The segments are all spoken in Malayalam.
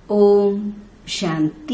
ഓം ശാന്തി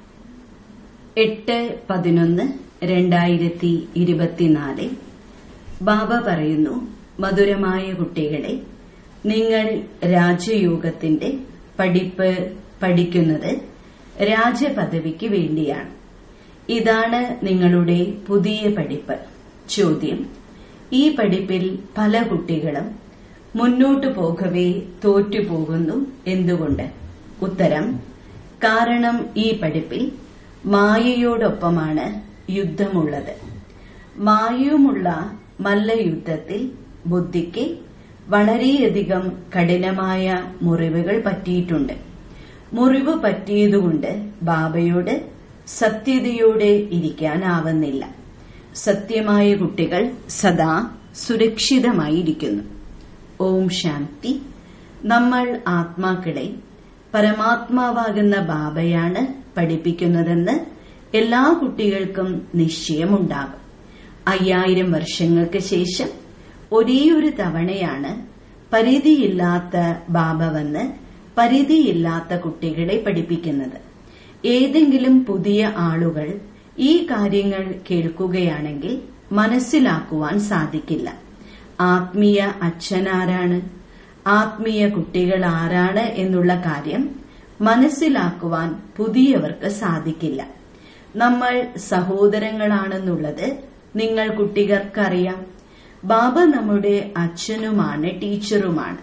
എട്ട് പതിനൊന്ന് രണ്ടായിരത്തി ഇരുപത്തിനാല് ബാബ പറയുന്നു മധുരമായ കുട്ടികളെ നിങ്ങൾ രാജയോഗത്തിന്റെ പഠിപ്പ് പഠിക്കുന്നത് രാജപദവിക്ക് വേണ്ടിയാണ് ഇതാണ് നിങ്ങളുടെ പുതിയ പഠിപ്പ് ചോദ്യം ഈ പഠിപ്പിൽ പല കുട്ടികളും മുന്നോട്ടു പോകവേ തോറ്റുപോകുന്നു എന്തുകൊണ്ട് ഉത്തരം കാരണം ഈ പഠിപ്പിൽ മായയോടൊപ്പമാണ് യുദ്ധമുള്ളത് മായയുമുള്ള മല്ലയുദ്ധത്തിൽ ബുദ്ധിക്ക് വളരെയധികം കഠിനമായ മുറിവുകൾ പറ്റിയിട്ടുണ്ട് മുറിവ് പറ്റിയതുകൊണ്ട് ബാബയോട് സത്യതയോടെ ഇരിക്കാനാവുന്നില്ല സത്യമായ കുട്ടികൾ സദാ സുരക്ഷിതമായിരിക്കുന്നു ഓം ശാന്തി നമ്മൾ ആത്മാക്കളെ പരമാത്മാവാകുന്ന ബാബയാണ് പഠിപ്പിക്കുന്നതെന്ന് എല്ലാ കുട്ടികൾക്കും നിശ്ചയമുണ്ടാകും അയ്യായിരം വർഷങ്ങൾക്ക് ശേഷം ഒരേയൊരു തവണയാണ് പരിധിയില്ലാത്ത ബാബ വന്ന് പരിധിയില്ലാത്ത കുട്ടികളെ പഠിപ്പിക്കുന്നത് ഏതെങ്കിലും പുതിയ ആളുകൾ ഈ കാര്യങ്ങൾ കേൾക്കുകയാണെങ്കിൽ മനസ്സിലാക്കുവാൻ സാധിക്കില്ല ആത്മീയ അച്ഛനാരാണ് ആത്മീയ കുട്ടികൾ ആരാണ് എന്നുള്ള കാര്യം മനസ്സിലാക്കുവാൻ പുതിയവർക്ക് സാധിക്കില്ല നമ്മൾ സഹോദരങ്ങളാണെന്നുള്ളത് നിങ്ങൾ കുട്ടികൾക്കറിയാം ബാബ നമ്മുടെ അച്ഛനുമാണ് ടീച്ചറുമാണ്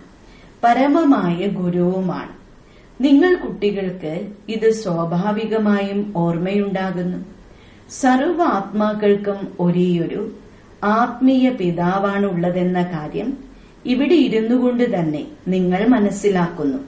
പരമമായ ഗുരുവുമാണ് നിങ്ങൾ കുട്ടികൾക്ക് ഇത് സ്വാഭാവികമായും ഓർമ്മയുണ്ടാകുന്നു സർവ ആത്മാക്കൾക്കും ഒരേയൊരു ആത്മീയ പിതാവാണുള്ളതെന്ന കാര്യം ഇവിടെ ഇരുന്നു കൊണ്ട് തന്നെ നിങ്ങൾ മനസ്സിലാക്കുന്നു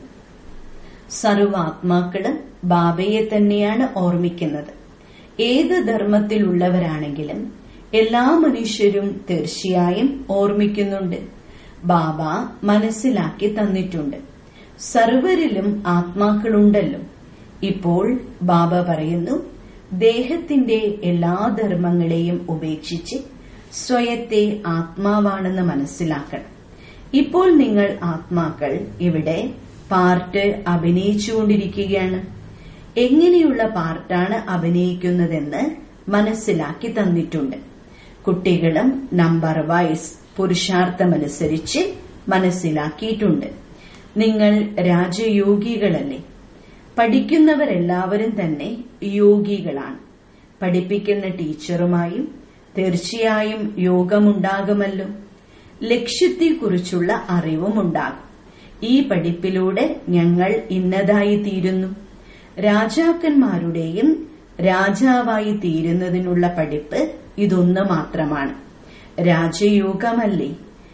സർവാത്മാക്കളും ബാബയെ തന്നെയാണ് ഓർമ്മിക്കുന്നത് ഏത് ധർമ്മത്തിലുള്ളവരാണെങ്കിലും എല്ലാ മനുഷ്യരും തീർച്ചയായും ഓർമ്മിക്കുന്നുണ്ട് ബാബ മനസ്സിലാക്കി തന്നിട്ടുണ്ട് സർവരിലും ആത്മാക്കളുണ്ടല്ലോ ഇപ്പോൾ ബാബ പറയുന്നു ദേഹത്തിന്റെ എല്ലാ ധർമ്മങ്ങളെയും ഉപേക്ഷിച്ച് സ്വയത്തെ ആത്മാവാണെന്ന് മനസ്സിലാക്കണം ഇപ്പോൾ നിങ്ങൾ ആത്മാക്കൾ ഇവിടെ പാർട്ട് അഭിനയിച്ചുകൊണ്ടിരിക്കുകയാണ് എങ്ങനെയുള്ള പാർട്ടാണ് അഭിനയിക്കുന്നതെന്ന് മനസ്സിലാക്കി തന്നിട്ടുണ്ട് കുട്ടികളും നമ്പർ വൈസ് പുരുഷാർത്ഥമനുസരിച്ച് മനസ്സിലാക്കിയിട്ടുണ്ട് നിങ്ങൾ രാജയോഗികളല്ലേ പഠിക്കുന്നവരെല്ലാവരും തന്നെ യോഗികളാണ് പഠിപ്പിക്കുന്ന ടീച്ചറുമായും തീർച്ചയായും യോഗമുണ്ടാകുമല്ലോ ലക്ഷ്യത്തെക്കുറിച്ചുള്ള അറിവുമുണ്ടാകും ഈ പഠിപ്പിലൂടെ ഞങ്ങൾ ഇന്നതായി തീരുന്നു രാജാക്കന്മാരുടെയും രാജാവായി തീരുന്നതിനുള്ള പഠിപ്പ് ഇതൊന്നു മാത്രമാണ് രാജയോഗമല്ലേ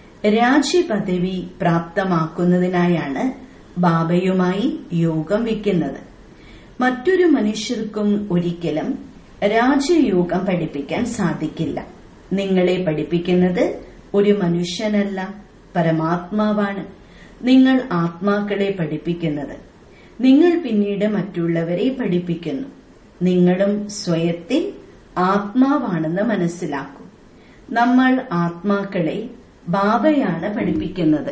രാജ്യപദവി പ്രാപ്തമാക്കുന്നതിനായാണ് ബാബയുമായി യോഗം വെക്കുന്നത് മറ്റൊരു മനുഷ്യർക്കും ഒരിക്കലും രാജയോഗം പഠിപ്പിക്കാൻ സാധിക്കില്ല നിങ്ങളെ പഠിപ്പിക്കുന്നത് ഒരു മനുഷ്യനല്ല പരമാത്മാവാണ് നിങ്ങൾ ആത്മാക്കളെ പഠിപ്പിക്കുന്നത് നിങ്ങൾ പിന്നീട് മറ്റുള്ളവരെ പഠിപ്പിക്കുന്നു നിങ്ങളും സ്വയത്തിൽ ആത്മാവാണെന്ന് മനസ്സിലാക്കൂ നമ്മൾ ആത്മാക്കളെ ബാബയാണ് പഠിപ്പിക്കുന്നത്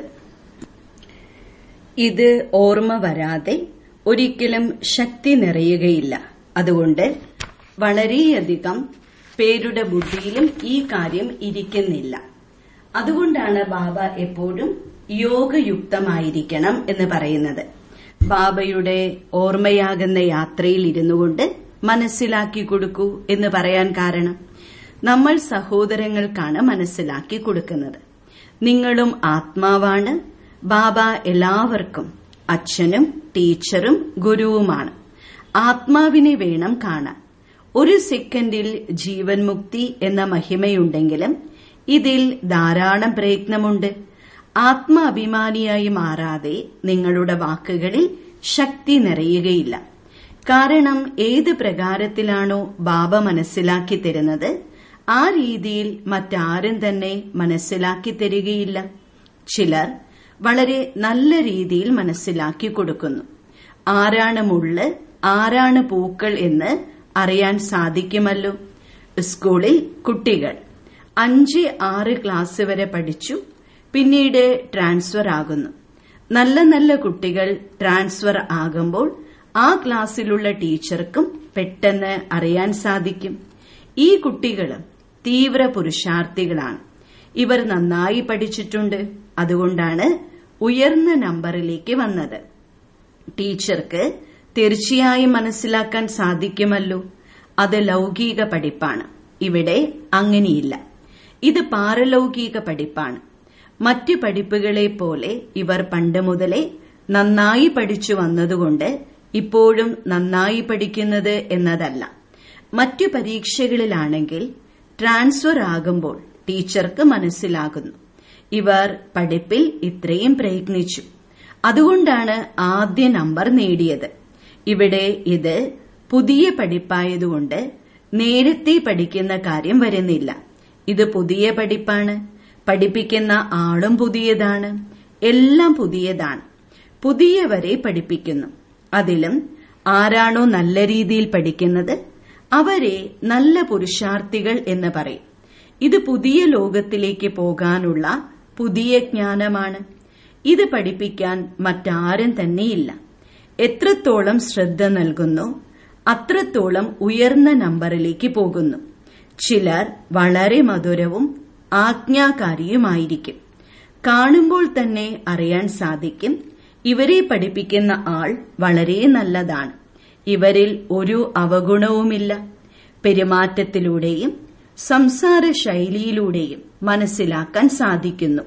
ഇത് ഓർമ്മ വരാതെ ഒരിക്കലും ശക്തി നിറയുകയില്ല അതുകൊണ്ട് വളരെയധികം പേരുടെ ബുദ്ധിയിലും ഈ കാര്യം ഇരിക്കുന്നില്ല അതുകൊണ്ടാണ് ബാബ എപ്പോഴും യോഗയുക്തമായിരിക്കണം എന്ന് പറയുന്നത് ബാബയുടെ ഓർമ്മയാകുന്ന യാത്രയിൽ ഇരുന്നുകൊണ്ട് മനസ്സിലാക്കി കൊടുക്കൂ എന്ന് പറയാൻ കാരണം നമ്മൾ സഹോദരങ്ങൾക്കാണ് മനസ്സിലാക്കി കൊടുക്കുന്നത് നിങ്ങളും ആത്മാവാണ് ബാബ എല്ലാവർക്കും അച്ഛനും ടീച്ചറും ഗുരുവുമാണ് ആത്മാവിനെ വേണം കാണാൻ ഒരു സെക്കൻഡിൽ ജീവൻ മുക്തി എന്ന മഹിമയുണ്ടെങ്കിലും ഇതിൽ ധാരാളം പ്രയത്നമുണ്ട് ആത്മാഭിമാനിയായി മാറാതെ നിങ്ങളുടെ വാക്കുകളിൽ ശക്തി നിറയുകയില്ല കാരണം ഏത് പ്രകാരത്തിലാണോ ബാബ മനസ്സിലാക്കി തരുന്നത് ആ രീതിയിൽ മറ്റാരും തന്നെ മനസ്സിലാക്കി തരികയില്ല ചിലർ വളരെ നല്ല രീതിയിൽ മനസ്സിലാക്കി കൊടുക്കുന്നു ആരാണ് മുള്ള് ആരാണ് പൂക്കൾ എന്ന് അറിയാൻ സാധിക്കുമല്ലോ സ്കൂളിൽ കുട്ടികൾ അഞ്ച് ആറ് ക്ലാസ് വരെ പഠിച്ചു പിന്നീട് ട്രാൻസ്ഫർ ആകുന്നു നല്ല നല്ല കുട്ടികൾ ട്രാൻസ്ഫർ ആകുമ്പോൾ ആ ക്ലാസ്സിലുള്ള ടീച്ചർക്കും പെട്ടെന്ന് അറിയാൻ സാധിക്കും ഈ കുട്ടികളും തീവ്ര പുരുഷാർത്ഥികളാണ് ഇവർ നന്നായി പഠിച്ചിട്ടുണ്ട് അതുകൊണ്ടാണ് ഉയർന്ന നമ്പറിലേക്ക് വന്നത് ടീച്ചർക്ക് തീർച്ചയായും മനസ്സിലാക്കാൻ സാധിക്കുമല്ലോ അത് ലൗകിക പഠിപ്പാണ് ഇവിടെ അങ്ങനെയില്ല ഇത് പാരലൗകിക പഠിപ്പാണ് മറ്റ് പഠിപ്പുകളെ പോലെ ഇവർ പണ്ട് മുതലേ നന്നായി പഠിച്ചു വന്നതുകൊണ്ട് ഇപ്പോഴും നന്നായി പഠിക്കുന്നത് എന്നതല്ല മറ്റു പരീക്ഷകളിലാണെങ്കിൽ ട്രാൻസ്ഫർ ആകുമ്പോൾ ടീച്ചർക്ക് മനസ്സിലാകുന്നു ഇവർ പഠിപ്പിൽ ഇത്രയും പ്രയത്നിച്ചു അതുകൊണ്ടാണ് ആദ്യ നമ്പർ നേടിയത് ഇവിടെ ഇത് പുതിയ പഠിപ്പായതുകൊണ്ട് നേരത്തെ പഠിക്കുന്ന കാര്യം വരുന്നില്ല ഇത് പുതിയ പഠിപ്പാണ് പഠിപ്പിക്കുന്ന ആളും പുതിയതാണ് എല്ലാം പുതിയതാണ് പുതിയവരെ പഠിപ്പിക്കുന്നു അതിലും ആരാണോ നല്ല രീതിയിൽ പഠിക്കുന്നത് അവരെ നല്ല പുരുഷാർത്ഥികൾ എന്ന് പറയും ഇത് പുതിയ ലോകത്തിലേക്ക് പോകാനുള്ള പുതിയ ജ്ഞാനമാണ് ഇത് പഠിപ്പിക്കാൻ മറ്റാരും തന്നെയില്ല എത്രത്തോളം ശ്രദ്ധ നൽകുന്നു അത്രത്തോളം ഉയർന്ന നമ്പറിലേക്ക് പോകുന്നു ചിലർ വളരെ മധുരവും ആജ്ഞാകാരിയുമായിരിക്കും കാണുമ്പോൾ തന്നെ അറിയാൻ സാധിക്കും ഇവരെ പഠിപ്പിക്കുന്ന ആൾ വളരെ നല്ലതാണ് ഇവരിൽ ഒരു അവഗുണവുമില്ല പെരുമാറ്റത്തിലൂടെയും സംസാര ശൈലിയിലൂടെയും മനസ്സിലാക്കാൻ സാധിക്കുന്നു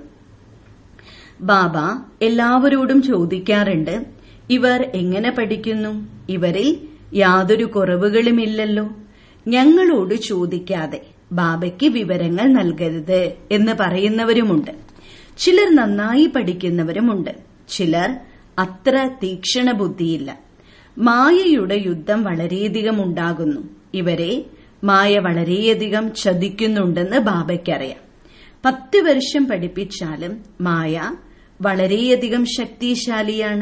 ബാബ എല്ലാവരോടും ചോദിക്കാറുണ്ട് ഇവർ എങ്ങനെ പഠിക്കുന്നു ഇവരിൽ യാതൊരു കുറവുകളുമില്ലല്ലോ ഞങ്ങളോട് ചോദിക്കാതെ ബാബയ്ക്ക് വിവരങ്ങൾ നൽകരുത് എന്ന് പറയുന്നവരുമുണ്ട് ചിലർ നന്നായി പഠിക്കുന്നവരുമുണ്ട് ചിലർ അത്ര തീക്ഷണ ബുദ്ധിയില്ല മായയുടെ യുദ്ധം വളരെയധികം ഉണ്ടാകുന്നു ഇവരെ മായ വളരെയധികം ചതിക്കുന്നുണ്ടെന്ന് ബാബയ്ക്കറിയാം പത്ത് വർഷം പഠിപ്പിച്ചാലും മായ വളരെയധികം ശക്തിശാലിയാണ്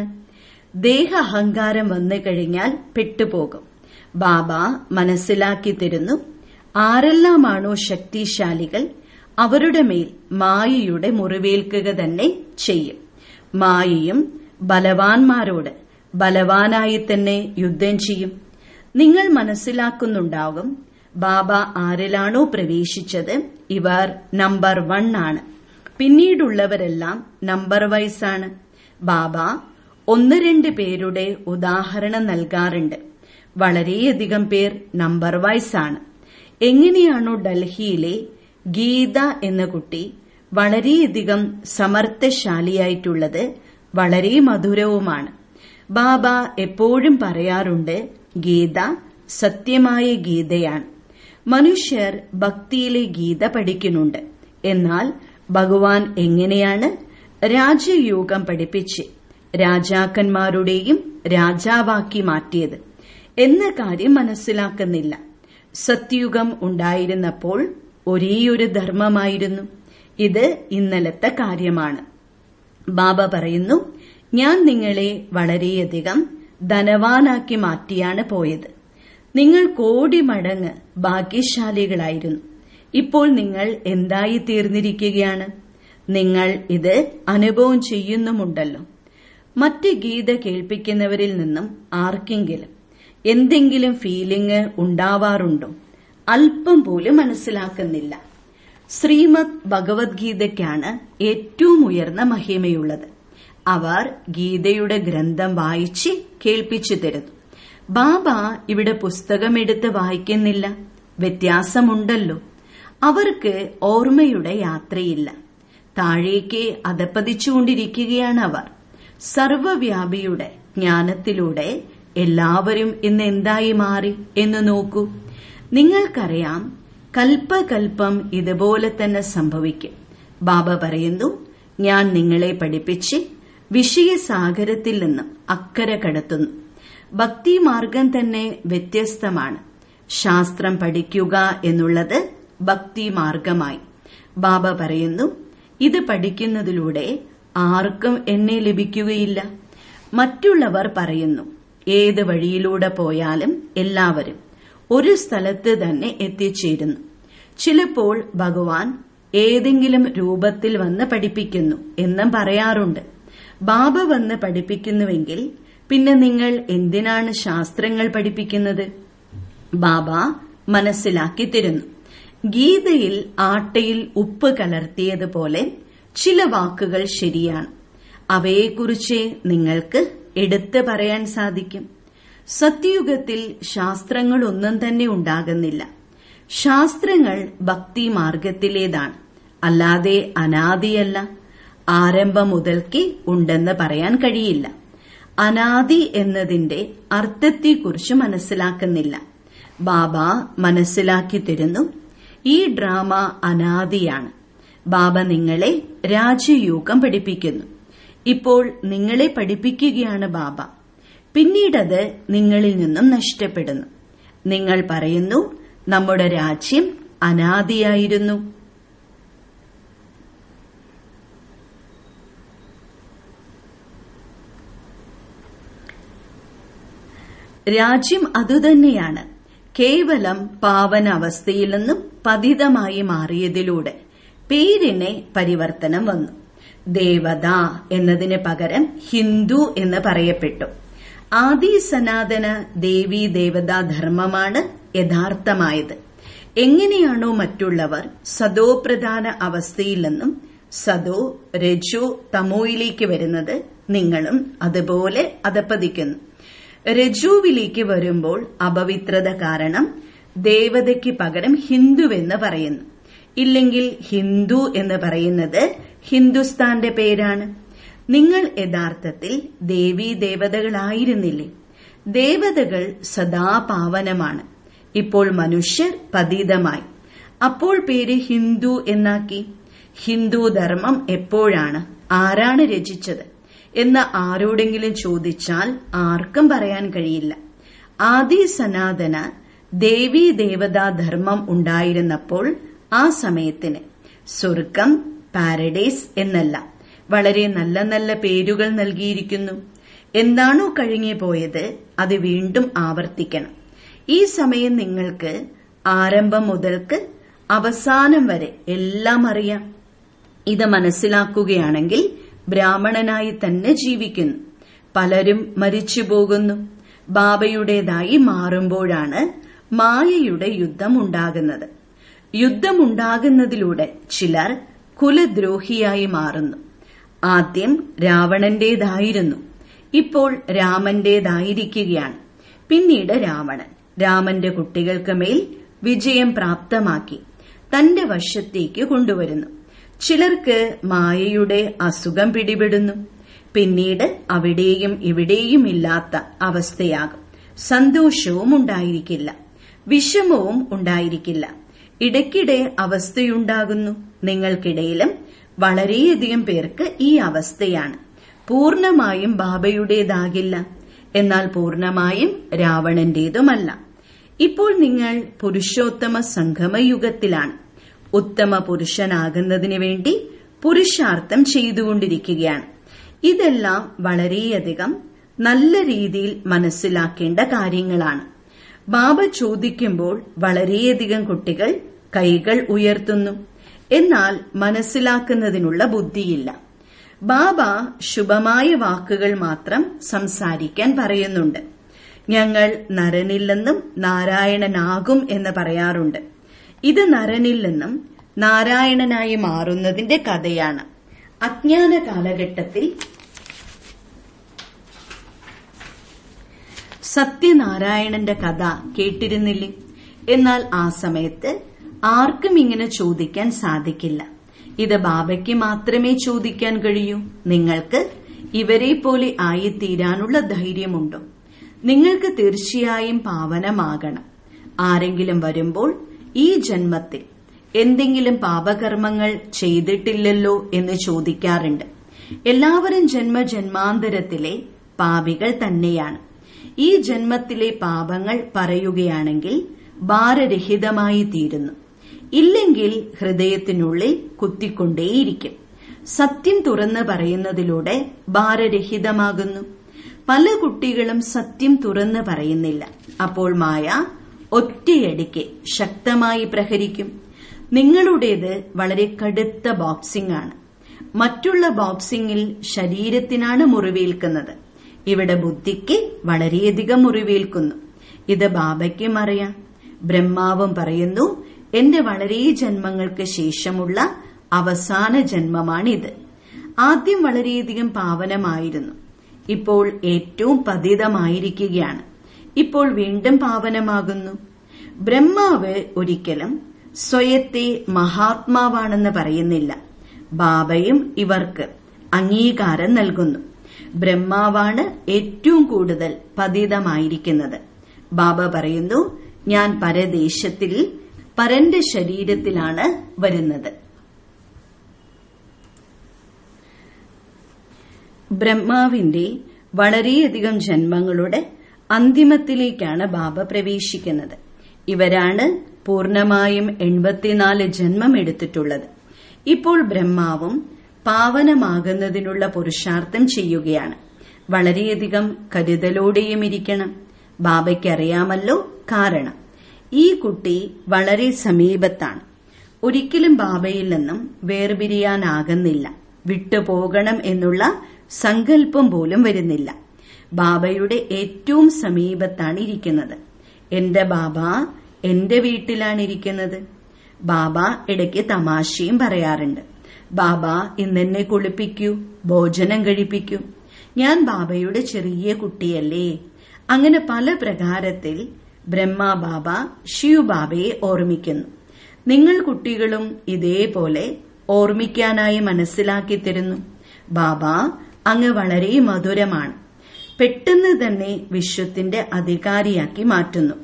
ദേഹ അഹങ്കാരം വന്നു കഴിഞ്ഞാൽ പെട്ടുപോകും ബാബ മനസ്സിലാക്കി തരുന്നു ആരെല്ലാമാണോ ശക്തിശാലികൾ അവരുടെ മേൽ മായയുടെ മുറിവേൽക്കുക തന്നെ ചെയ്യും മായയും ബലവാന്മാരോട് ബലവാനായി തന്നെ യുദ്ധം ചെയ്യും നിങ്ങൾ മനസ്സിലാക്കുന്നുണ്ടാകും ബാബ ആരിലാണോ പ്രവേശിച്ചത് ഇവർ നമ്പർ വൺ ആണ് പിന്നീടുള്ളവരെല്ലാം നമ്പർ വൈസ് ആണ് ബാബ ഒന്ന് രണ്ട് പേരുടെ ഉദാഹരണം നൽകാറുണ്ട് വളരെയധികം പേർ നമ്പർ വൈസ് ആണ് എങ്ങനെയാണോ ഡൽഹിയിലെ ഗീത എന്ന കുട്ടി വളരെയധികം സമർത്ഥശാലിയായിട്ടുള്ളത് വളരെ മധുരവുമാണ് ബാബ എപ്പോഴും പറയാറുണ്ട് ഗീത സത്യമായ ഗീതയാണ് മനുഷ്യർ ഭക്തിയിലെ ഗീത പഠിക്കുന്നുണ്ട് എന്നാൽ ഭഗവാൻ എങ്ങനെയാണ് രാജയോഗം പഠിപ്പിച്ച് രാജാക്കന്മാരുടെയും രാജാവാക്കി മാറ്റിയത് എന്ന കാര്യം മനസ്സിലാക്കുന്നില്ല സത്യുഗം ഉണ്ടായിരുന്നപ്പോൾ ഒരേയൊരു ധർമ്മമായിരുന്നു ഇത് ഇന്നലത്തെ കാര്യമാണ് ബാബ പറയുന്നു ഞാൻ നിങ്ങളെ വളരെയധികം ധനവാനാക്കി മാറ്റിയാണ് പോയത് നിങ്ങൾ കോടി മടങ്ങ് ഭാഗ്യശാലികളായിരുന്നു ഇപ്പോൾ നിങ്ങൾ എന്തായി തീർന്നിരിക്കുകയാണ് നിങ്ങൾ ഇത് അനുഭവം ചെയ്യുന്നുമുണ്ടല്ലോ മറ്റ് ഗീത കേൾപ്പിക്കുന്നവരിൽ നിന്നും ആർക്കെങ്കിലും എന്തെങ്കിലും ഫീലിംഗ് ഉണ്ടാവാറുണ്ടോ അല്പം പോലും മനസ്സിലാക്കുന്നില്ല ശ്രീമദ് ഭഗവത്ഗീതയ്ക്കാണ് ഏറ്റവും ഉയർന്ന മഹിമയുള്ളത് അവർ ഗീതയുടെ ഗ്രന്ഥം വായിച്ച് കേൾപ്പിച്ചു തരുന്നു ബാബ ഇവിടെ പുസ്തകമെടുത്ത് വായിക്കുന്നില്ല വ്യത്യാസമുണ്ടല്ലോ അവർക്ക് ഓർമ്മയുടെ യാത്രയില്ല താഴേക്ക് അതപ്പതിച്ചുകൊണ്ടിരിക്കുകയാണ് അവർ സർവവ്യാപിയുടെ ജ്ഞാനത്തിലൂടെ എല്ലാവരും ഇന്ന് എന്തായി മാറി എന്ന് നോക്കൂ നിങ്ങൾക്കറിയാം കൽപ്പകൽപ്പം ഇതുപോലെ തന്നെ സംഭവിക്കും ബാബ പറയുന്നു ഞാൻ നിങ്ങളെ പഠിപ്പിച്ച് വിഷയസാഗരത്തിൽ നിന്നും അക്കരെ കടത്തുന്നു ഭക്തിമാർഗം തന്നെ വ്യത്യസ്തമാണ് ശാസ്ത്രം പഠിക്കുക എന്നുള്ളത് ഭക്തിമാർഗമായി ബാബ പറയുന്നു ഇത് പഠിക്കുന്നതിലൂടെ ആർക്കും എന്നെ ലഭിക്കുകയില്ല മറ്റുള്ളവർ പറയുന്നു ഏത് വഴിയിലൂടെ പോയാലും എല്ലാവരും ഒരു സ്ഥലത്ത് തന്നെ എത്തിച്ചേരുന്നു ചിലപ്പോൾ ഭഗവാൻ ഏതെങ്കിലും രൂപത്തിൽ വന്ന് പഠിപ്പിക്കുന്നു എന്നും പറയാറുണ്ട് ബാബ വന്ന് പഠിപ്പിക്കുന്നുവെങ്കിൽ പിന്നെ നിങ്ങൾ എന്തിനാണ് ശാസ്ത്രങ്ങൾ പഠിപ്പിക്കുന്നത് ബാബ മനസ്സിലാക്കി തരുന്നു ഗീതയിൽ ആട്ടയിൽ ഉപ്പ് കലർത്തിയതുപോലെ ചില വാക്കുകൾ ശരിയാണ് അവയെക്കുറിച്ച് നിങ്ങൾക്ക് എടുത്തു പറയാൻ സാധിക്കും സത്യയുഗത്തിൽ ശാസ്ത്രങ്ങളൊന്നും തന്നെ ഉണ്ടാകുന്നില്ല ശാസ്ത്രങ്ങൾ ഭക്തി മാർഗത്തിലേതാണ് അല്ലാതെ അനാദിയല്ല ആരംഭം മുതൽക്കേ ഉണ്ടെന്ന് പറയാൻ കഴിയില്ല അനാദി എന്നതിന്റെ അർത്ഥത്തെക്കുറിച്ച് മനസ്സിലാക്കുന്നില്ല ബാബ മനസ്സിലാക്കി തരുന്നു ഈ ഡ്രാമ അനാദിയാണ് ബാബ നിങ്ങളെ രാജയോഗം പഠിപ്പിക്കുന്നു ഇപ്പോൾ നിങ്ങളെ പഠിപ്പിക്കുകയാണ് ബാബ പിന്നീടത് നിങ്ങളിൽ നിന്നും നഷ്ടപ്പെടുന്നു നിങ്ങൾ പറയുന്നു നമ്മുടെ രാജ്യം അനാദിയായിരുന്നു രാജ്യം അതുതന്നെയാണ് കേവലം പാവന അവസ്ഥയിൽ നിന്നും പതിതമായി മാറിയതിലൂടെ പേരിനെ പരിവർത്തനം വന്നു ദേവത എന്നതിന് പകരം ഹിന്ദു എന്ന് പറയപ്പെട്ടു ആദി സനാതന ദേവി ദേവതാ ധർമ്മമാണ് യഥാർത്ഥമായത് എങ്ങനെയാണോ മറ്റുള്ളവർ സദോപ്രധാന അവസ്ഥയിൽ നിന്നും സദോ രജോ തമോയിലേക്ക് വരുന്നത് നിങ്ങളും അതുപോലെ അധപ്പതിക്കുന്നു രജുവിലേക്ക് വരുമ്പോൾ അപവിത്രത കാരണം ദേവതയ്ക്ക് പകരം ഹിന്ദുവെന്ന് പറയുന്നു ഇല്ലെങ്കിൽ ഹിന്ദു എന്ന് പറയുന്നത് ഹിന്ദുസ്ഥാന്റെ പേരാണ് നിങ്ങൾ യഥാർത്ഥത്തിൽ ദേവീ ദേവതകളായിരുന്നില്ലേ ദേവതകൾ സദാ പാവനമാണ് ഇപ്പോൾ മനുഷ്യർ പതീതമായി അപ്പോൾ പേര് ഹിന്ദു എന്നാക്കി ഹിന്ദു ധർമ്മം എപ്പോഴാണ് ആരാണ് രചിച്ചത് എന്ന് ആരോടെങ്കിലും ചോദിച്ചാൽ ആർക്കും പറയാൻ കഴിയില്ല ആദി സനാതന ദേവീ ദേവതാ ധർമ്മം ഉണ്ടായിരുന്നപ്പോൾ ആ സമയത്തിന് സ്വർഗം പാരഡൈസ് എന്നല്ല വളരെ നല്ല നല്ല പേരുകൾ നൽകിയിരിക്കുന്നു എന്താണോ കഴിഞ്ഞു പോയത് അത് വീണ്ടും ആവർത്തിക്കണം ഈ സമയം നിങ്ങൾക്ക് ആരംഭം മുതൽക്ക് അവസാനം വരെ എല്ലാം അറിയാം ഇത് മനസ്സിലാക്കുകയാണെങ്കിൽ ബ്രാഹ്മണനായി തന്നെ ജീവിക്കുന്നു പലരും മരിച്ചു പോകുന്നു ബാബയുടേതായി മാറുമ്പോഴാണ് മായയുടെ യുദ്ധം ഉണ്ടാകുന്നത് യുദ്ധമുണ്ടാകുന്നതിലൂടെ ചിലർ കുലദ്രോഹിയായി മാറുന്നു ആദ്യം രാവണന്റേതായിരുന്നു ഇപ്പോൾ രാമന്റേതായിരിക്കുകയാണ് പിന്നീട് രാവണൻ രാമന്റെ കുട്ടികൾക്ക് മേൽ വിജയം പ്രാപ്തമാക്കി തന്റെ വശത്തേക്ക് കൊണ്ടുവരുന്നു ചിലർക്ക് മായയുടെ അസുഖം പിടിപെടുന്നു പിന്നീട് അവിടെയും ഇവിടെയും ഇല്ലാത്ത അവസ്ഥയാകും സന്തോഷവും ഉണ്ടായിരിക്കില്ല വിഷമവും ഉണ്ടായിരിക്കില്ല ഇടയ്ക്കിടെ അവസ്ഥയുണ്ടാകുന്നു നിങ്ങൾക്കിടയിലും വളരെയധികം പേർക്ക് ഈ അവസ്ഥയാണ് പൂർണമായും ബാബയുടേതാകില്ല എന്നാൽ പൂർണമായും രാവണന്റേതുമല്ല ഇപ്പോൾ നിങ്ങൾ പുരുഷോത്തമ സംഗമയുഗത്തിലാണ് ഉത്തമ പുരുഷനാകുന്നതിന് വേണ്ടി പുരുഷാർത്ഥം ചെയ്തുകൊണ്ടിരിക്കുകയാണ് ഇതെല്ലാം വളരെയധികം നല്ല രീതിയിൽ മനസ്സിലാക്കേണ്ട കാര്യങ്ങളാണ് ബാബ ചോദിക്കുമ്പോൾ വളരെയധികം കുട്ടികൾ കൈകൾ ഉയർത്തുന്നു എന്നാൽ മനസ്സിലാക്കുന്നതിനുള്ള ബുദ്ധിയില്ല ബാബ ശുഭമായ വാക്കുകൾ മാത്രം സംസാരിക്കാൻ പറയുന്നുണ്ട് ഞങ്ങൾ നരനിൽ നിന്നും നാരായണനാകും എന്ന് പറയാറുണ്ട് ഇത് നരനിൽ നിന്നും നാരായണനായി മാറുന്നതിന്റെ കഥയാണ് അജ്ഞാന കാലഘട്ടത്തിൽ സത്യനാരായണന്റെ കഥ കേട്ടിരുന്നില്ലേ എന്നാൽ ആ സമയത്ത് ആർക്കും ഇങ്ങനെ ചോദിക്കാൻ സാധിക്കില്ല ഇത് ബാബയ്ക്ക് മാത്രമേ ചോദിക്കാൻ കഴിയൂ നിങ്ങൾക്ക് ഇവരെ പോലെ ആയിത്തീരാനുള്ള ധൈര്യമുണ്ടോ നിങ്ങൾക്ക് തീർച്ചയായും പാവനമാകണം ആരെങ്കിലും വരുമ്പോൾ ഈ ജന്മത്തിൽ എന്തെങ്കിലും പാപകർമ്മങ്ങൾ ചെയ്തിട്ടില്ലല്ലോ എന്ന് ചോദിക്കാറുണ്ട് എല്ലാവരും ജന്മജന്മാന്തരത്തിലെ പാപികൾ തന്നെയാണ് ഈ ജന്മത്തിലെ പാപങ്ങൾ പറയുകയാണെങ്കിൽ ഭാരരഹിതമായി തീരുന്നു ഇല്ലെങ്കിൽ ഹൃദയത്തിനുള്ളിൽ കുത്തിക്കൊണ്ടേയിരിക്കും സത്യം തുറന്ന് പറയുന്നതിലൂടെ ഭാരരഹിതമാകുന്നു പല കുട്ടികളും സത്യം തുറന്ന് പറയുന്നില്ല അപ്പോൾ മായ ഒറ്റയടിക്ക് ശക്തമായി പ്രഹരിക്കും നിങ്ങളുടേത് വളരെ കടുത്ത ബോക്സിംഗ് ആണ് മറ്റുള്ള ബോക്സിംഗിൽ ശരീരത്തിനാണ് മുറിവേൽക്കുന്നത് ഇവിടെ ബുദ്ധിക്ക് വളരെയധികം മുറിവേൽക്കുന്നു ഇത് ബാബയ്ക്കും അറിയാം ബ്രഹ്മാവും പറയുന്നു എന്റെ വളരെ ജന്മങ്ങൾക്ക് ശേഷമുള്ള അവസാന ജന്മമാണിത് ആദ്യം വളരെയധികം പാവനമായിരുന്നു ഇപ്പോൾ ഏറ്റവും പതിതമായിരിക്കുകയാണ് ഇപ്പോൾ വീണ്ടും പാവനമാകുന്നു ബ്രഹ്മാവ് ഒരിക്കലും സ്വയത്തെ മഹാത്മാവാണെന്ന് പറയുന്നില്ല ബാബയും ഇവർക്ക് അംഗീകാരം നൽകുന്നു ബ്രഹ്മാവാണ് ഏറ്റവും കൂടുതൽ പതിതമായിരിക്കുന്നത് ബാബ പറയുന്നു ഞാൻ പരദേശത്തിൽ പരന്റെ ശരീരത്തിലാണ് വരുന്നത് ബ്രഹ്മാവിന്റെ വളരെയധികം ജന്മങ്ങളുടെ അന്തിമത്തിലേക്കാണ് ബാബ പ്രവേശിക്കുന്നത് ഇവരാണ് പൂർണമായും എൺപത്തിനാല് ജന്മം എടുത്തിട്ടുള്ളത് ഇപ്പോൾ ബ്രഹ്മാവും പാവനമാകുന്നതിനുള്ള പുരുഷാർത്ഥം ചെയ്യുകയാണ് വളരെയധികം കരുതലോടെയും ഇരിക്കണം ബാബയ്ക്കറിയാമല്ലോ കാരണം ഈ കുട്ടി വളരെ സമീപത്താണ് ഒരിക്കലും ബാബയിൽ നിന്നും വേർപിരിയാനാകുന്നില്ല വിട്ടുപോകണം എന്നുള്ള സങ്കല്പം പോലും വരുന്നില്ല ബാബയുടെ ഏറ്റവും സമീപത്താണ് ഇരിക്കുന്നത് എന്റെ ബാബ എന്റെ വീട്ടിലാണ് ഇരിക്കുന്നത് ബാബ ഇടയ്ക്ക് തമാശയും പറയാറുണ്ട് ബാബ ഇന്നെന്നെ കുളിപ്പിക്കൂ ഭോജനം കഴിപ്പിക്കൂ ഞാൻ ബാബയുടെ ചെറിയ കുട്ടിയല്ലേ അങ്ങനെ പല പ്രകാരത്തിൽ ബ്രഹ്മ ബാബ ശിവ ബാബയെ ഓർമ്മിക്കുന്നു നിങ്ങൾ കുട്ടികളും ഇതേപോലെ ഓർമ്മിക്കാനായി മനസ്സിലാക്കി തരുന്നു ബാബ അങ്ങ് വളരെ മധുരമാണ് പെട്ടെന്ന് തന്നെ വിശ്വത്തിന്റെ അധികാരിയാക്കി മാറ്റുന്നു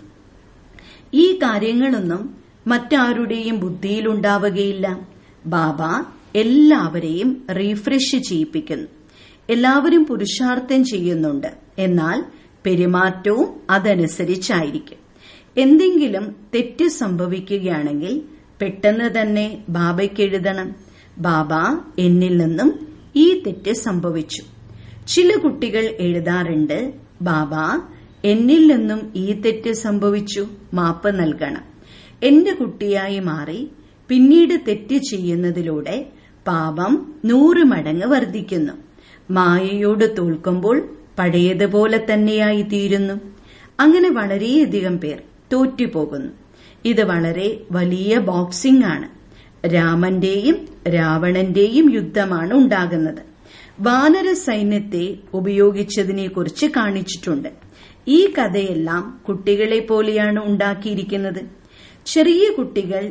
ഈ കാര്യങ്ങളൊന്നും മറ്റാരുടെയും ബുദ്ധിയിലുണ്ടാവുകയില്ല ബാബ എല്ലാവരെയും റീഫ്രഷ് ചെയ്യിപ്പിക്കുന്നു എല്ലാവരും പുരുഷാർത്ഥം ചെയ്യുന്നുണ്ട് എന്നാൽ പെരുമാറ്റവും അതനുസരിച്ചായിരിക്കും എന്തെങ്കിലും തെറ്റ് സംഭവിക്കുകയാണെങ്കിൽ പെട്ടെന്ന് തന്നെ ബാബയ്ക്ക് എഴുതണം ബാബ എന്നിൽ നിന്നും ഈ തെറ്റ് സംഭവിച്ചു ചില കുട്ടികൾ എഴുതാറുണ്ട് ബാബ എന്നിൽ നിന്നും ഈ തെറ്റ് സംഭവിച്ചു മാപ്പ് നൽകണം എന്റെ കുട്ടിയായി മാറി പിന്നീട് തെറ്റ് ചെയ്യുന്നതിലൂടെ പാപം നൂറ് മടങ്ങ് വർദ്ധിക്കുന്നു മായയോട് തോൽക്കുമ്പോൾ പഴയതുപോലെ തന്നെയായി തീരുന്നു അങ്ങനെ വളരെയധികം പേർ തോറ്റുപോകുന്നു ഇത് വളരെ വലിയ ബോക്സിംഗ് ആണ് രാമന്റെയും രാവണന്റെയും യുദ്ധമാണ് ഉണ്ടാകുന്നത് വാനര സൈന്യത്തെ ഉപയോഗിച്ചതിനെക്കുറിച്ച് കാണിച്ചിട്ടുണ്ട് ഈ കഥയെല്ലാം കുട്ടികളെ പോലെയാണ് ഉണ്ടാക്കിയിരിക്കുന്നത് ചെറിയ കുട്ടികൾ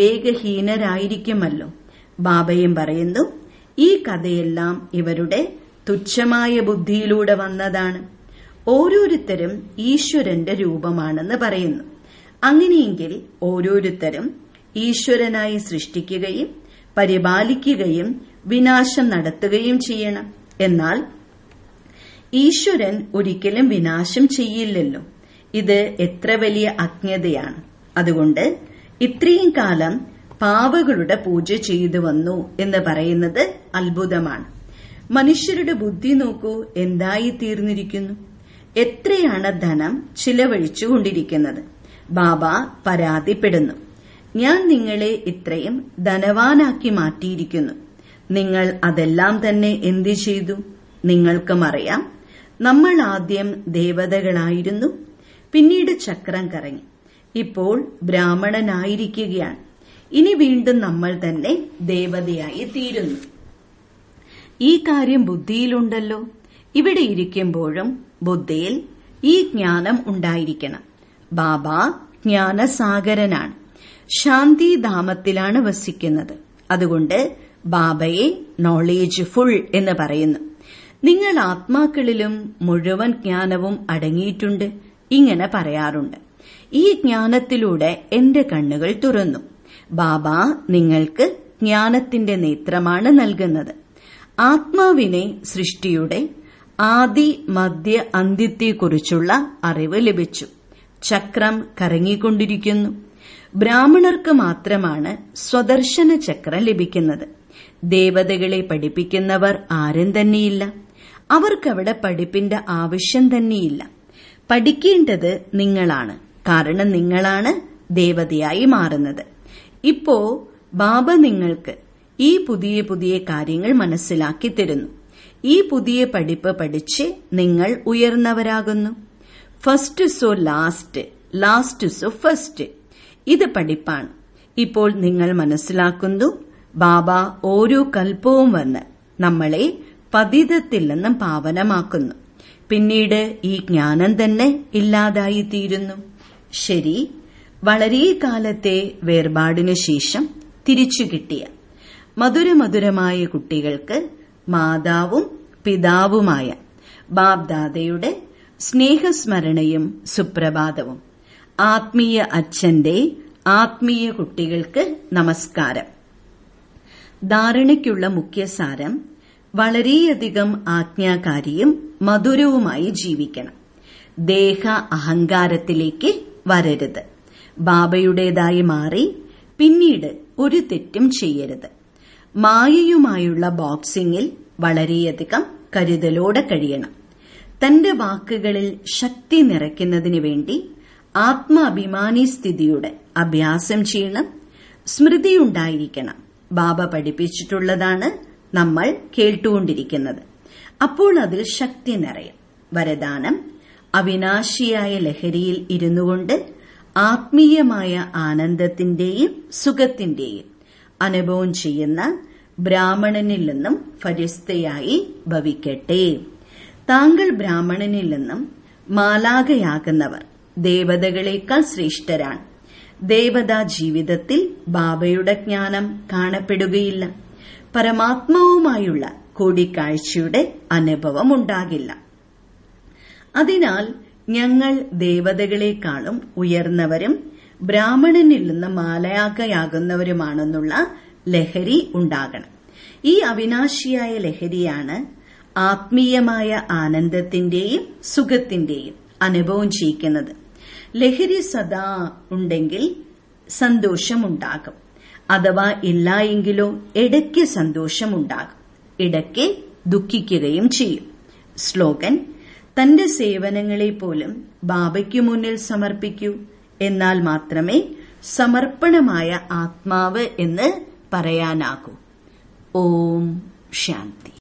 വിവേകഹീനരായിരിക്കുമല്ലോ ബാബയും പറയുന്നു ഈ കഥയെല്ലാം ഇവരുടെ തുച്ഛമായ ബുദ്ധിയിലൂടെ വന്നതാണ് ഓരോരുത്തരും ഈശ്വരന്റെ രൂപമാണെന്ന് പറയുന്നു അങ്ങനെയെങ്കിൽ ഓരോരുത്തരും ഈശ്വരനായി സൃഷ്ടിക്കുകയും പരിപാലിക്കുകയും വിനാശം നടത്തുകയും ചെയ്യണം എന്നാൽ ഈശ്വരൻ ഒരിക്കലും വിനാശം ചെയ്യില്ലല്ലോ ഇത് എത്ര വലിയ അജ്ഞതയാണ് അതുകൊണ്ട് ഇത്രയും കാലം പാവകളുടെ പൂജ ചെയ്തു വന്നു എന്ന് പറയുന്നത് അത്ഭുതമാണ് മനുഷ്യരുടെ ബുദ്ധി നോക്കൂ എന്തായി തീർന്നിരിക്കുന്നു എത്രയാണ് ധനം ചിലവഴിച്ചുകൊണ്ടിരിക്കുന്നത് ബാബ പരാതിപ്പെടുന്നു ഞാൻ നിങ്ങളെ ഇത്രയും ധനവാനാക്കി മാറ്റിയിരിക്കുന്നു നിങ്ങൾ അതെല്ലാം തന്നെ എന്തു ചെയ്തു നിങ്ങൾക്കും അറിയാം നമ്മൾ ആദ്യം ദേവതകളായിരുന്നു പിന്നീട് ചക്രം കറങ്ങി ഇപ്പോൾ ബ്രാഹ്മണനായിരിക്കുകയാണ് ഇനി വീണ്ടും നമ്മൾ തന്നെ ദേവതയായി തീരുന്നു ഈ കാര്യം ബുദ്ധിയിലുണ്ടല്ലോ ഇവിടെ ഇരിക്കുമ്പോഴും ബുദ്ധിയിൽ ഈ ജ്ഞാനം ഉണ്ടായിരിക്കണം ബാബ ജ്ഞാനസാഗരനാണ് ശാന്തിധാമത്തിലാണ് വസിക്കുന്നത് അതുകൊണ്ട് ബാബയെ നോളേജ് ഫുൾ എന്ന് പറയുന്നു നിങ്ങൾ ആത്മാക്കളിലും മുഴുവൻ ജ്ഞാനവും അടങ്ങിയിട്ടുണ്ട് ഇങ്ങനെ പറയാറുണ്ട് ഈ ജ്ഞാനത്തിലൂടെ എന്റെ കണ്ണുകൾ തുറന്നു ബാബ നിങ്ങൾക്ക് ജ്ഞാനത്തിന്റെ നേത്രമാണ് നൽകുന്നത് ആത്മാവിനെ സൃഷ്ടിയുടെ ആദി മധ്യ അന്ത്യത്തെക്കുറിച്ചുള്ള അറിവ് ലഭിച്ചു ചക്രം കറങ്ങിക്കൊണ്ടിരിക്കുന്നു ബ്രാഹ്മണർക്ക് മാത്രമാണ് സ്വദർശന ചക്രം ലഭിക്കുന്നത് ദേവതകളെ പഠിപ്പിക്കുന്നവർ ആരും തന്നെയില്ല അവർക്കവിടെ പഠിപ്പിന്റെ ആവശ്യം തന്നെയില്ല പഠിക്കേണ്ടത് നിങ്ങളാണ് കാരണം നിങ്ങളാണ് ദേവതയായി മാറുന്നത് ഇപ്പോ ബാബ നിങ്ങൾക്ക് ഈ പുതിയ പുതിയ കാര്യങ്ങൾ മനസ്സിലാക്കി തരുന്നു ഈ പുതിയ പഠിപ്പ് പഠിച്ച് നിങ്ങൾ ഉയർന്നവരാകുന്നു first so last last so first ഇത് പഠിപ്പാണ് ഇപ്പോൾ നിങ്ങൾ മനസ്സിലാക്കുന്നു ബാബ ഓരോ കൽപ്പവും വന്ന് നമ്മളെ പതിതത്തിൽ നിന്നും പാവനമാക്കുന്നു പിന്നീട് ഈ ജ്ഞാനം തന്നെ ഇല്ലാതായിത്തീരുന്നു ശരി വളരെ കാലത്തെ വേർപാടിനു ശേഷം തിരിച്ചു കിട്ടിയ മധുരമധുരമായ കുട്ടികൾക്ക് മാതാവും പിതാവുമായ ബാബ്ദാദയുടെ സ്നേഹസ്മരണയും സുപ്രഭാതവും ആത്മീയ അച്ഛന്റെ ആത്മീയ കുട്ടികൾക്ക് നമസ്കാരം ധാരണയ്ക്കുള്ള മുഖ്യസാരം വളരെയധികം ആജ്ഞാകാരിയും മധുരവുമായി ജീവിക്കണം ദേഹ അഹങ്കാരത്തിലേക്ക് വരരുത് ബാബയുടേതായി മാറി പിന്നീട് ഒരു തെറ്റും ചെയ്യരുത് മായയുമായുള്ള ബോക്സിംഗിൽ വളരെയധികം കരുതലോടെ കഴിയണം തന്റെ വാക്കുകളിൽ ശക്തി നിറയ്ക്കുന്നതിന് വേണ്ടി ആത്മാഭിമാനി സ്ഥിതിയുടെ അഭ്യാസം ചെയ്യണം സ്മൃതിയുണ്ടായിരിക്കണം ബാബ പഠിപ്പിച്ചിട്ടുള്ളതാണ് നമ്മൾ കേട്ടുകൊണ്ടിരിക്കുന്നത് അപ്പോൾ അതിൽ ശക്തി നിറയും വരദാനം അവിനാശിയായ ലഹരിയിൽ ഇരുന്നുകൊണ്ട് ആത്മീയമായ ആനന്ദത്തിന്റെയും സുഖത്തിന്റെയും അനുഭവം ചെയ്യുന്ന ബ്രാഹ്മണനിൽ നിന്നും ഫരിസ്തയായി ഭവിക്കട്ടെ താങ്കൾ ബ്രാഹ്മണനിൽ നിന്നും മാലാകയാകുന്നവർ ദേവതകളേക്കാൾ ശ്രേഷ്ഠരാണ് ദേവതാ ജീവിതത്തിൽ ബാബയുടെ ജ്ഞാനം കാണപ്പെടുകയില്ല പരമാത്മാവുമായുള്ള കൂടിക്കാഴ്ചയുടെ അനുഭവം ഉണ്ടാകില്ല അതിനാൽ ഞങ്ങൾ ദേവതകളെക്കാളും ഉയർന്നവരും ബ്രാഹ്മണനിൽ നിന്ന് മാലയാകയാകുന്നവരുമാണെന്നുള്ള ലഹരി ഉണ്ടാകണം ഈ അവിനാശിയായ ലഹരിയാണ് ആത്മീയമായ ആനന്ദത്തിന്റെയും സുഖത്തിന്റെയും അനുഭവം ചെയ്യിക്കുന്നത് ലഹരി സദാ ഉണ്ടെങ്കിൽ സന്തോഷമുണ്ടാകും അഥവാ ഇല്ല എങ്കിലോ ഇടയ്ക്ക് സന്തോഷമുണ്ടാകും ഇടയ്ക്ക് ദുഃഖിക്കുകയും ചെയ്യും സ്ലോഗൻ തന്റെ സേവനങ്ങളെ പോലും ബാബയ്ക്കു മുന്നിൽ സമർപ്പിക്കൂ എന്നാൽ മാത്രമേ സമർപ്പണമായ ആത്മാവ് എന്ന് പറയാനാകൂ ഓം ശാന്തി